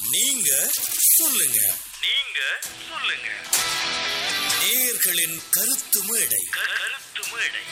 நீங்க சொல்லுங்க நீங்க சொல்லுங்க நேயர்களின் கருத்து மேடை க- கருத்து மேடை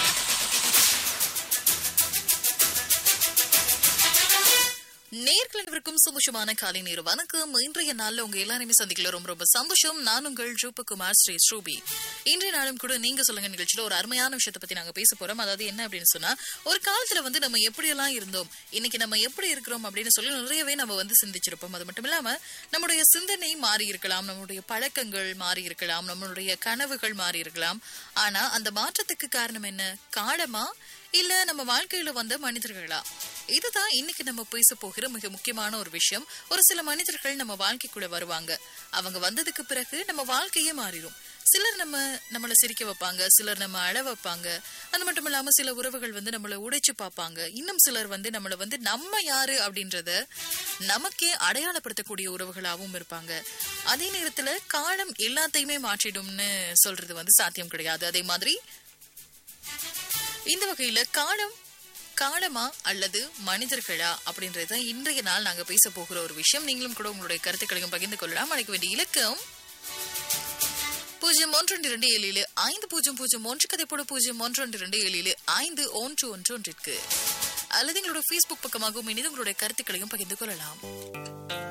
நேர்கள் அனைவருக்கும் சந்தோஷமான காலை நேரம் வணக்கம் இன்றைய நாள்ல உங்க எல்லாருமே சந்திக்கல ரொம்ப ரொம்ப சந்தோஷம் நான் உங்கள் ஜூபகுமார் ஸ்ரீ ஸ்ரூபி இன்றைய நாளும் கூட நீங்க சொல்லுங்க நிகழ்ச்சியில ஒரு அருமையான விஷயத்தை பத்தி நாங்க பேச போறோம் அதாவது என்ன அப்படின்னு சொன்னா ஒரு காலத்துல வந்து நம்ம எப்படி எல்லாம் இருந்தோம் இன்னைக்கு நம்ம எப்படி இருக்கிறோம் அப்படின்னு சொல்லி நிறையவே நம்ம வந்து சிந்திச்சிருப்போம் அது மட்டும் இல்லாம நம்முடைய சிந்தனை மாறி இருக்கலாம் நம்மளுடைய பழக்கங்கள் மாறி இருக்கலாம் நம்மளுடைய கனவுகள் மாறி இருக்கலாம் ஆனா அந்த மாற்றத்துக்கு காரணம் என்ன காலமா இல்ல நம்ம வாழ்க்கையில வந்த மனிதர்களா இதுதான் இன்னைக்கு நம்ம பேச போகிற மிக முக்கியமான ஒரு விஷயம் ஒரு சில மனிதர்கள் நம்ம வாழ்க்கைக்குள்ள வருவாங்க அவங்க வந்ததுக்கு பிறகு நம்ம வாழ்க்கையே மாறிடும் சிலர் நம்ம நம்மள சிரிக்க வைப்பாங்க சிலர் நம்ம அழ வைப்பாங்க அது மட்டும் இல்லாம சில உறவுகள் வந்து நம்மள உடைச்சு பார்ப்பாங்க இன்னும் சிலர் வந்து நம்மள வந்து நம்ம யாரு அப்படின்றத நமக்கே அடையாளப்படுத்தக்கூடிய உறவுகளாகவும் இருப்பாங்க அதே நேரத்துல காலம் எல்லாத்தையுமே மாற்றிடும்னு சொல்றது வந்து சாத்தியம் கிடையாது அதே மாதிரி இந்த வகையில காலம் காலமா அல்லது மனிதர்களா அப்படின்றது தான் இன்றைய நாள் நாங்க பேச போகிற ஒரு விஷயம் நீங்களும் கூட உங்களுடைய கருத்துக்களையும் பகிர்ந்து கொள்ளலாம் அழைக்க வேண்டிய இலக்கம் பூஜ்ஜியம் ஒன்று ரெண்டு இரண்டு ஏழில் ஐந்து பூஜ்ஜியம் பூஜ்ஜியம் ஒன்று கதை போட பூஜ்ஜியம் ஒன்று ரெண்டு இரண்டு ஏழில் ஐந்து ஒன்று ஒன்று ஒன்றிற்கு அல்லது எங்களோட ஃபேஸ்புக் பக்கமாகவும் இணைந்து உங்களுடைய கருத்துக்களையும் பகிர்ந்து கொள்ளலாம்